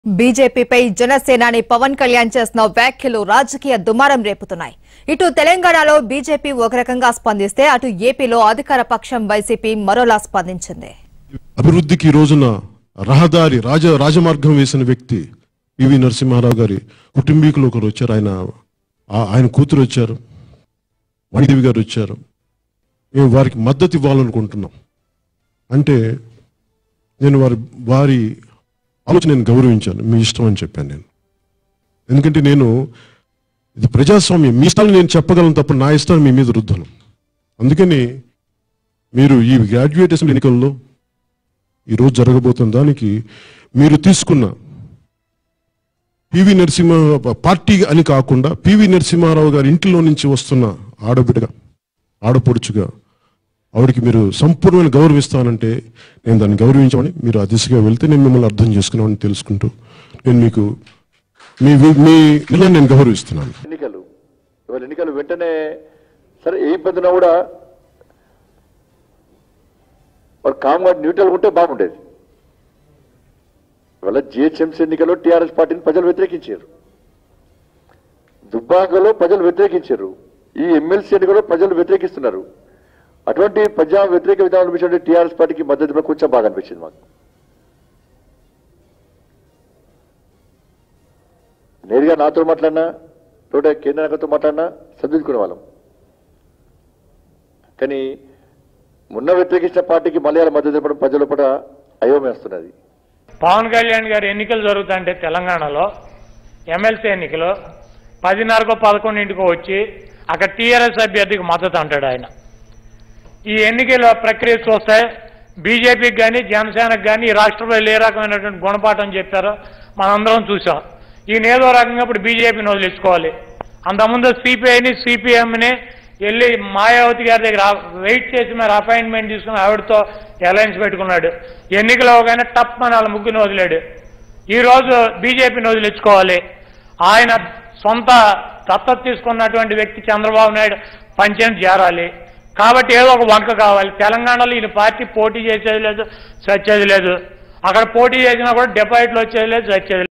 బీజేపీపై జనసేనాని పవన్ కళ్యాణ్ చేసిన వ్యాఖ్యలు రాజకీయ దుమారం రేపుతున్నాయి ఇటు తెలంగాణలో బీజేపీ ఒక రకంగా స్పందిస్తే అటు ఏపీలో అధికార పక్షం వైసీపీ మరోలా స్పందించింది అభివృద్ధికి ఈ రోజున రహదారి రాజ రాజమార్గం వేసిన వ్యక్తి పివి నరసింహారావు గారి కుటుంబీకులు ఒకరు వచ్చారు ఆయన ఆ- ఆయన కూతురు వచ్చారు మణిదేవి గారు వచ్చారు మేము వారికి మద్దతు ఇవ్వాలనుకుంటున్నాం అంటే నేను వారి వారి ఆలోచన నేను గౌరవించాను మీ ఇష్టం అని చెప్పాను నేను ఎందుకంటే నేను ఇది ప్రజాస్వామ్యం మీ ఇష్టాలు నేను చెప్పగలను తప్ప నా ఇష్టాలు మీ మీద రుద్దను అందుకని మీరు ఈ గ్రాడ్యుయేట్ అసెంబ్లీ ఎన్నికల్లో ఈరోజు జరగబోతున్న దానికి మీరు తీసుకున్న పివి నరసింహ పార్టీ అని కాకుండా పివి నరసింహారావు గారి ఇంటిలో నుంచి వస్తున్న ఆడబిడ్డగా ఆడపడుచుగా ఆవిడకి మీరు సంపూర్ణమైన గౌరవిస్తానంటే నేను దాన్ని గౌరవించమని మీరు ఆ దిశగా వెళ్తే నేను మిమ్మల్ని అర్థం చేసుకున్నామని తెలుసుకుంటూ నేను మీకు మీ మీ నిర్ణయం నేను గౌరవిస్తున్నాను ఎన్నికలు ఇవాళ ఎన్నికలు వెంటనే సరే ఏ ఇబ్బంది ఉన్నా కూడా వాడు కామ్గా న్యూట్రల్ ఉంటే బాగుండేది ఇవాళ జిహెచ్ఎంసీ ఎన్నికల్లో టీఆర్ఎస్ పార్టీని ప్రజలు వ్యతిరేకించారు దుబ్బాకలో ప్రజలు వ్యతిరేకించారు ఈ ఎమ్మెల్సీ ఎన్నికల్లో ప్రజలు వ్యతిరేకిస్తున్నారు అటువంటి ప్రజా వ్యతిరేక విధానం అనిపించిన టీఆర్ఎస్ పార్టీకి మద్దతు ఇవ్వడం కొంచెం బాగా అనిపించింది మాకు నేరుగా నాతో మాట్లాడినా తోట కేంద్ర నాయకులతో మాట్లాడినా సర్దిద్దుకునే వాళ్ళం కానీ మొన్న వ్యతిరేకించిన పార్టీకి మలయాళ మద్దతు ఇవ్వడం ప్రజల పట్ల అయోమేస్తున్నది పవన్ కళ్యాణ్ గారి ఎన్నికలు జరుగుతుంటే తెలంగాణలో ఎమ్మెల్సీ ఎన్నికలు పదిన్నరకో పదకొండింటికో వచ్చి అక్కడ టీఆర్ఎస్ అభ్యర్థికి మద్దతు అంటాడు ఆయన ఈ ఎన్నికల ప్రక్రియ చూస్తే బీజేపీకి కానీ జనసేనకు కానీ ఈ రాష్ట్రంలో ఏ రకమైనటువంటి గుణపాఠం చెప్పారో మనందరం చూసాం ఈయన ఏదో రకంగా ఇప్పుడు బీజేపీని వదిలించుకోవాలి అంతకుముందు సిపిఐని సిపిఎంని వెళ్ళి మాయావతి గారి దగ్గర వెయిట్ చేసి మరి అపాయింట్మెంట్ తీసుకుని ఆవిడతో అలయన్స్ పెట్టుకున్నాడు ఎన్నికలు అవగానే టప్ మన వాళ్ళ ముగ్గురిని వదిలాడు ఈ రోజు బీజేపీని వదిలించుకోవాలి ఆయన సొంత దత్తత తీసుకున్నటువంటి వ్యక్తి చంద్రబాబు నాయుడు పంచాయతీ చేరాలి కాబట్టి ఏదో ఒక వంక కావాలి తెలంగాణలో ఈయన పార్టీ పోటీ చేసేది లేదు చచ్చేది లేదు అక్కడ పోటీ చేసినా కూడా డిపాజిట్లు వచ్చేది లేదు చచ్చేది లేదు